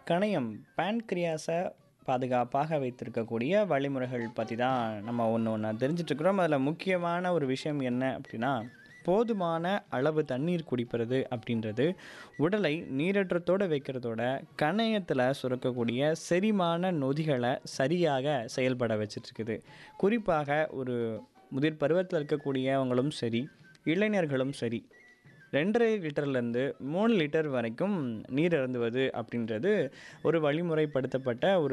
கணையம் பேன்கிரியாஸை பாதுகாப்பாக வைத்திருக்கக்கூடிய வழிமுறைகள் பற்றி தான் நம்ம ஒன்று ஒன்றா தெரிஞ்சிட்ருக்குறோம் அதில் முக்கியமான ஒரு விஷயம் என்ன அப்படின்னா போதுமான அளவு தண்ணீர் குடிப்பது அப்படின்றது உடலை நீரற்றத்தோடு வைக்கிறதோட கணையத்தில் சுரக்கக்கூடிய செரிமான நொதிகளை சரியாக செயல்பட வச்சிட்ருக்குது குறிப்பாக ஒரு முதிர் பருவத்தில் இருக்கக்கூடியவங்களும் சரி இளைஞர்களும் சரி ரெண்டரை லிட்டர்லேருந்து மூணு லிட்டர் வரைக்கும் நீர் அருந்துவது அப்படின்றது ஒரு வழிமுறைப்படுத்தப்பட்ட ஒரு